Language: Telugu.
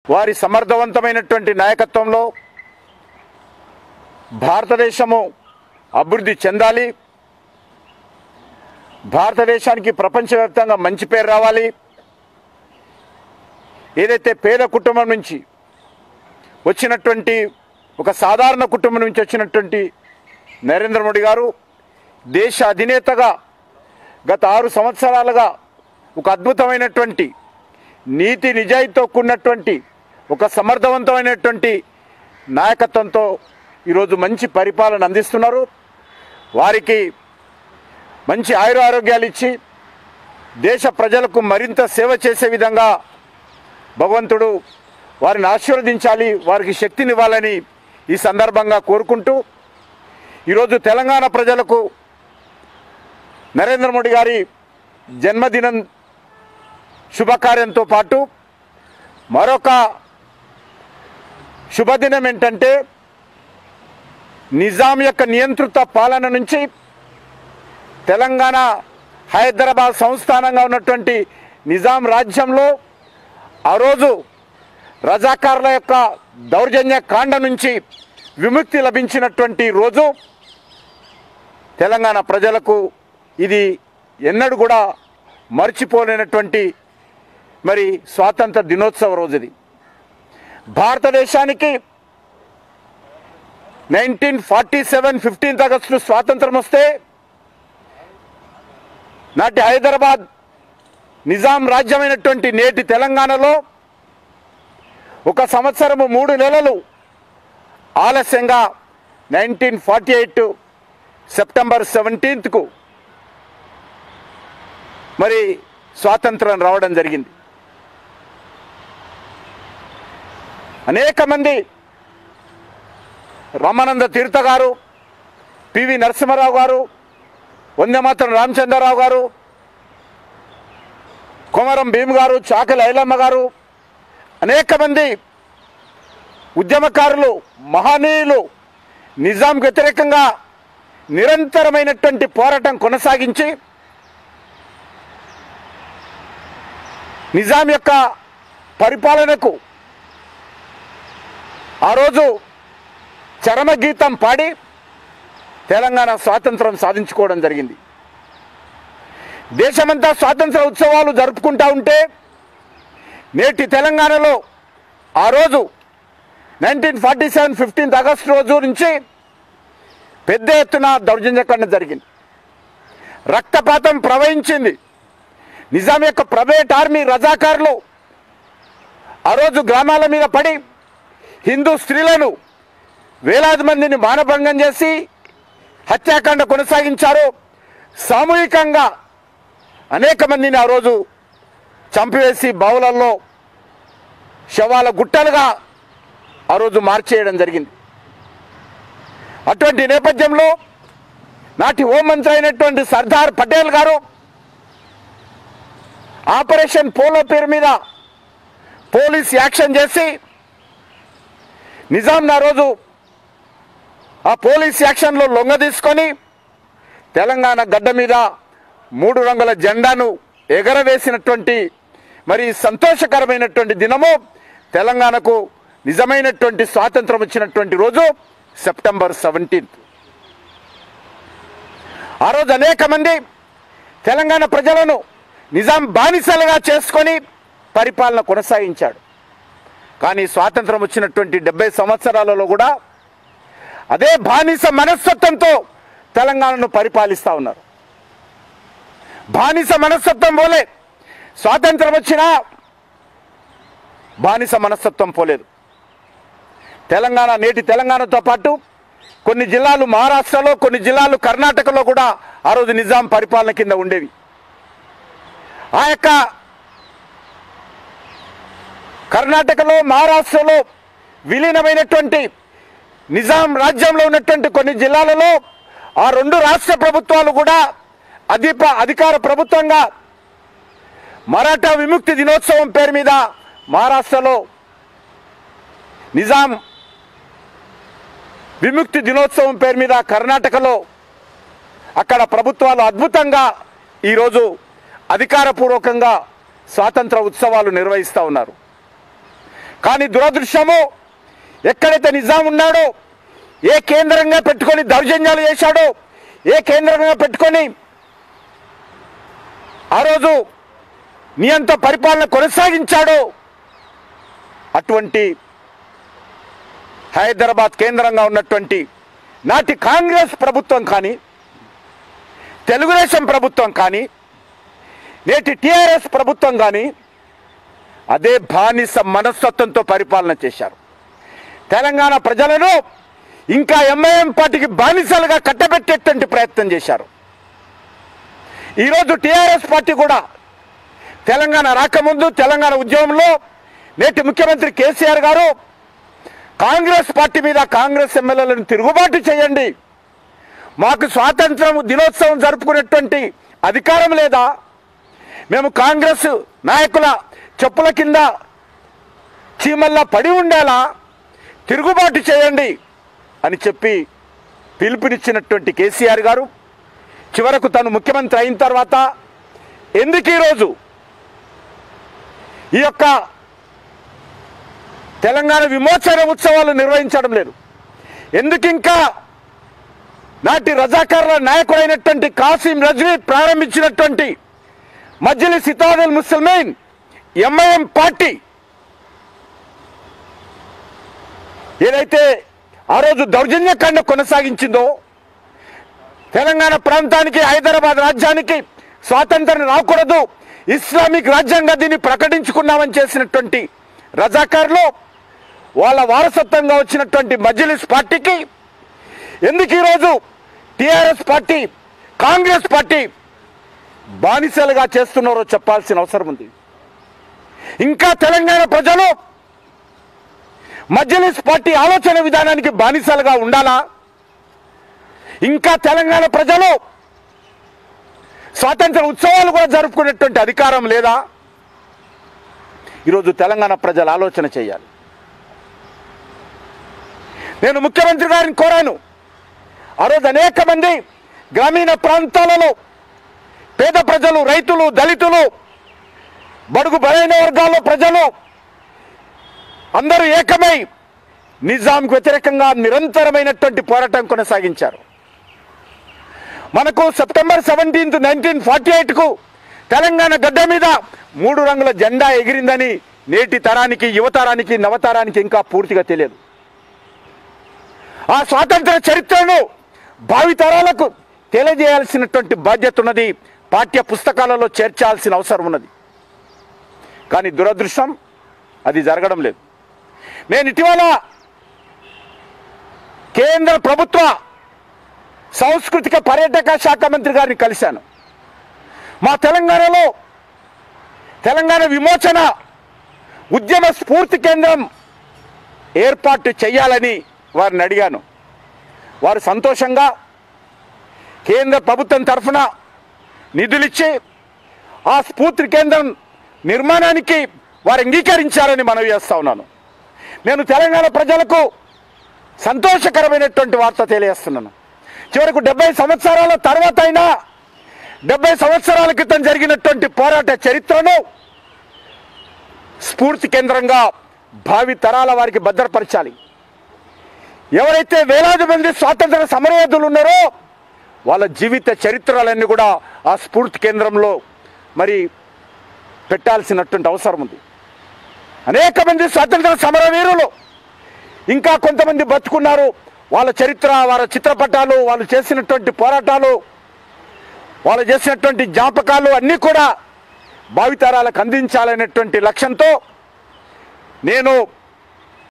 వారి సమర్థవంతమైనటువంటి నాయకత్వంలో భారతదేశము అభివృద్ధి చెందాలి భారతదేశానికి ప్రపంచవ్యాప్తంగా మంచి పేరు రావాలి ఏదైతే పేద కుటుంబం నుంచి వచ్చినటువంటి ఒక సాధారణ కుటుంబం నుంచి వచ్చినటువంటి నరేంద్ర మోడీ గారు దేశ అధినేతగా గత ఆరు సంవత్సరాలుగా ఒక అద్భుతమైనటువంటి నీతి నిజాయితీతో కూడినటువంటి ఒక సమర్థవంతమైనటువంటి నాయకత్వంతో ఈరోజు మంచి పరిపాలన అందిస్తున్నారు వారికి మంచి ఆయుర ఆరోగ్యాలు ఇచ్చి దేశ ప్రజలకు మరింత సేవ చేసే విధంగా భగవంతుడు వారిని ఆశీర్వదించాలి వారికి శక్తినివ్వాలని ఈ సందర్భంగా కోరుకుంటూ ఈరోజు తెలంగాణ ప్రజలకు నరేంద్ర మోడీ గారి జన్మదినం శుభకార్యంతో పాటు మరొక శుభదినం ఏంటంటే నిజాం యొక్క నియంత్రిత పాలన నుంచి తెలంగాణ హైదరాబాద్ సంస్థానంగా ఉన్నటువంటి నిజాం రాజ్యంలో ఆ రోజు రజాకారుల యొక్క దౌర్జన్య కాండ నుంచి విముక్తి లభించినటువంటి రోజు తెలంగాణ ప్రజలకు ఇది ఎన్నడూ కూడా మర్చిపోలేనటువంటి మరి స్వాతంత్ర దినోత్సవ రోజు ఇది భారతదేశానికి nineteen forty seven fifteenth August స్వాతంత్రం వస్తే నాటి హైదరాబాద్ నిజాం రాజ్యమైనటువంటి నేటి తెలంగాణలో ఒక సంవత్సరము మూడు నెలలు ఆలస్యంగా నైన్టీన్ ఫార్టీ ఎయిట్ సెప్టెంబర్ సెవెంటీన్త్కు మరి స్వాతంత్రం రావడం జరిగింది అనేక మంది రమానంద తీర్థ గారు పివి నరసింహారావు గారు వందేమాత్రం రామచంద్రరావు గారు కొమరం భీమ్ గారు చాకలి ఐలమ్మ గారు అనేక మంది ఉద్యమకారులు మహనీయులు నిజాం వ్యతిరేకంగా నిరంతరమైనటువంటి పోరాటం కొనసాగించి నిజాం యొక్క పరిపాలనకు ఆ రోజు చరమగీతం పాడి తెలంగాణ స్వాతంత్రం సాధించుకోవడం జరిగింది దేశమంతా స్వాతంత్ర ఉత్సవాలు జరుపుకుంటా ఉంటే నేటి తెలంగాణలో ఆ రోజు nineteen forty seven fifteenth August రోజు నుంచి పెద్ద ఎత్తున దౌర్జన్యకాండ జరిగింది రక్తపాతం ప్రవహించింది నిజాం యొక్క ప్రైవేట్ ఆర్మీ రజాకారులు ఆ రోజు గ్రామాల మీద పడి హిందూ స్త్రీలను వేలాది మందిని మానభంగం చేసి హత్యాకాండ కొనసాగించారు సామూహికంగా అనేక మందిని ఆ రోజు చంపివేసి బావులలో శవాల గుట్టలుగా ఆ రోజు మార్చేయడం జరిగింది అటువంటి నేపథ్యంలో నాటి హోంమంత్రి అయినటువంటి సర్దార్ పటేల్ గారు ఆపరేషన్ పోలో పేరు మీద పోలీస్ యాక్షన్ చేసి నిజాం ఆ రోజు ఆ పోలీస్ యాక్షన్లో లొంగ తీసుకొని తెలంగాణ గడ్డ మీద మూడు రంగుల జెండాను ఎగరవేసినటువంటి మరి సంతోషకరమైనటువంటి దినము తెలంగాణకు నిజమైనటువంటి స్వాతంత్రం వచ్చినటువంటి రోజు సెప్టెంబర్ సెవెంటీన్త్ ఆ రోజు అనేక మంది తెలంగాణ ప్రజలను నిజాం బానిసలుగా చేసుకొని పరిపాలన కొనసాగించాడు కానీ స్వాతంత్రం వచ్చినటువంటి డెబ్బై సంవత్సరాలలో కూడా అదే బానిస మనస్తత్వంతో తెలంగాణను పరిపాలిస్తూ ఉన్నారు బానిస మనస్తత్వం పోలే స్వాతంత్రం వచ్చినా బానిస మనస్తత్వం పోలేదు తెలంగాణ నేటి తెలంగాణతో పాటు కొన్ని జిల్లాలు మహారాష్ట్రలో కొన్ని జిల్లాలు కర్ణాటకలో కూడా ఆ రోజు నిజాం పరిపాలన కింద ఉండేవి ఆ యొక్క కర్ణాటకలో మహారాష్ట్రలో విలీనమైనటువంటి నిజాం రాజ్యంలో ఉన్నటువంటి కొన్ని జిల్లాలలో ఆ రెండు రాష్ట్ర ప్రభుత్వాలు కూడా అధిప అధికార ప్రభుత్వంగా మరాఠా విముక్తి దినోత్సవం పేరు మీద మహారాష్ట్రలో నిజాం విముక్తి దినోత్సవం పేరు మీద కర్ణాటకలో అక్కడ ప్రభుత్వాలు అద్భుతంగా ఈరోజు అధికారపూర్వకంగా స్వాతంత్ర ఉత్సవాలు నిర్వహిస్తూ ఉన్నారు కానీ దురదృష్టము ఎక్కడైతే నిజాం ఉన్నాడో ఏ కేంద్రంగా పెట్టుకొని దౌర్జన్యాలు చేశాడో ఏ కేంద్రంగా పెట్టుకొని ఆ రోజు నియంత పరిపాలన కొనసాగించాడో అటువంటి హైదరాబాద్ కేంద్రంగా ఉన్నటువంటి నాటి కాంగ్రెస్ ప్రభుత్వం కానీ తెలుగుదేశం ప్రభుత్వం కానీ నేటి టిఆర్ఎస్ ప్రభుత్వం కానీ అదే బానిస మనస్తత్వంతో పరిపాలన చేశారు తెలంగాణ ప్రజలను ఇంకా ఎంఐఎం పార్టీకి బానిసలుగా కట్టబెట్టేటువంటి ప్రయత్నం చేశారు ఈరోజు టిఆర్ఎస్ పార్టీ కూడా తెలంగాణ రాకముందు తెలంగాణ ఉద్యమంలో నేటి ముఖ్యమంత్రి కేసీఆర్ గారు కాంగ్రెస్ పార్టీ మీద కాంగ్రెస్ ఎమ్మెల్యేలను తిరుగుబాటు చేయండి మాకు స్వాతంత్రం దినోత్సవం జరుపుకునేటువంటి అధికారం లేదా మేము కాంగ్రెస్ నాయకుల చెప్పుల కింద చీమల్లా పడి ఉండేలా తిరుగుబాటు చేయండి అని చెప్పి పిలుపునిచ్చినటువంటి కేసీఆర్ గారు చివరకు తను ముఖ్యమంత్రి అయిన తర్వాత ఎందుకు ఈరోజు ఈ యొక్క తెలంగాణ విమోచన ఉత్సవాలు నిర్వహించడం లేదు ఎందుకు ఇంకా నాటి రజాకారుల నాయకుడైనటువంటి కాసిం రజ్వీ ప్రారంభించినటువంటి మజ్జిలి సితాదుల్ ముస్లిమీన్ ఎంఐఎం పార్టీ ఏదైతే ఆ రోజు దౌర్జన్యకాండ కొనసాగించిందో తెలంగాణ ప్రాంతానికి హైదరాబాద్ రాజ్యానికి స్వాతంత్రం రాకూడదు ఇస్లామిక్ రాజ్యాంగ దీన్ని ప్రకటించుకున్నామని చేసినటువంటి రజాకారులు వాళ్ళ వారసత్వంగా వచ్చినటువంటి మజ్లిస్ పార్టీకి ఎందుకు ఈరోజు టిఆర్ఎస్ పార్టీ కాంగ్రెస్ పార్టీ బానిసలుగా చేస్తున్నారో చెప్పాల్సిన అవసరం ఉంది ఇంకా తెలంగాణ ప్రజలు మజ్లిస్ పార్టీ ఆలోచన విధానానికి బానిసలుగా ఉండాలా ఇంకా తెలంగాణ ప్రజలు స్వాతంత్ర ఉత్సవాలు కూడా జరుపుకునేటువంటి అధికారం లేదా ఈరోజు తెలంగాణ ప్రజలు ఆలోచన చేయాలి నేను ముఖ్యమంత్రి గారిని కోరాను ఆ రోజు అనేక మంది గ్రామీణ ప్రాంతాలలో పేద ప్రజలు రైతులు దళితులు బడుగు బలైన వర్గాల ప్రజలు అందరూ ఏకమై నిజాంకు వ్యతిరేకంగా నిరంతరమైనటువంటి పోరాటం కొనసాగించారు మనకు సెప్టెంబర్ సెవెంటీన్త్ నైన్టీన్ ఫార్టీ ఎయిట్కు తెలంగాణ గడ్డ మీద మూడు రంగుల జెండా ఎగిరిందని నేటి తరానికి యువతరానికి నవతరానికి ఇంకా పూర్తిగా తెలియదు ఆ స్వాతంత్ర చరిత్రను భావితరాలకు తెలియజేయాల్సినటువంటి బాధ్యత ఉన్నది పాఠ్య పుస్తకాలలో చేర్చాల్సిన అవసరం ఉన్నది కానీ దురదృష్టం అది జరగడం లేదు నేను ఇటీవల కేంద్ర ప్రభుత్వ సాంస్కృతిక పర్యాటక శాఖ మంత్రి గారిని కలిశాను మా తెలంగాణలో తెలంగాణ విమోచన ఉద్యమ స్ఫూర్తి కేంద్రం ఏర్పాటు చేయాలని వారిని అడిగాను వారు సంతోషంగా కేంద్ర ప్రభుత్వం తరఫున నిధులిచ్చి ఆ స్ఫూర్తి కేంద్రం నిర్మాణానికి వారు అంగీకరించారని మనవి చేస్తా ఉన్నాను నేను తెలంగాణ ప్రజలకు సంతోషకరమైనటువంటి వార్త తెలియజేస్తున్నాను చివరకు డెబ్బై సంవత్సరాల తర్వాత అయినా డెబ్బై సంవత్సరాల క్రితం జరిగినటువంటి పోరాట చరిత్రను స్ఫూర్తి కేంద్రంగా భావి తరాల వారికి భద్రపరచాలి ఎవరైతే వేలాది మంది స్వాతంత్ర సమరయోధులు ఉన్నారో వాళ్ళ జీవిత చరిత్రలన్నీ కూడా ఆ స్ఫూర్తి కేంద్రంలో మరి పెట్టాల్సినటువంటి అవసరం ఉంది అనేక మంది స్వాతంత్ర సమరవీరులు ఇంకా కొంతమంది బతుకున్నారు వాళ్ళ చరిత్ర వాళ్ళ చిత్రపటాలు వాళ్ళు చేసినటువంటి పోరాటాలు వాళ్ళు చేసినటువంటి జ్ఞాపకాలు అన్నీ కూడా భావితరాలకు అందించాలనేటువంటి లక్ష్యంతో నేను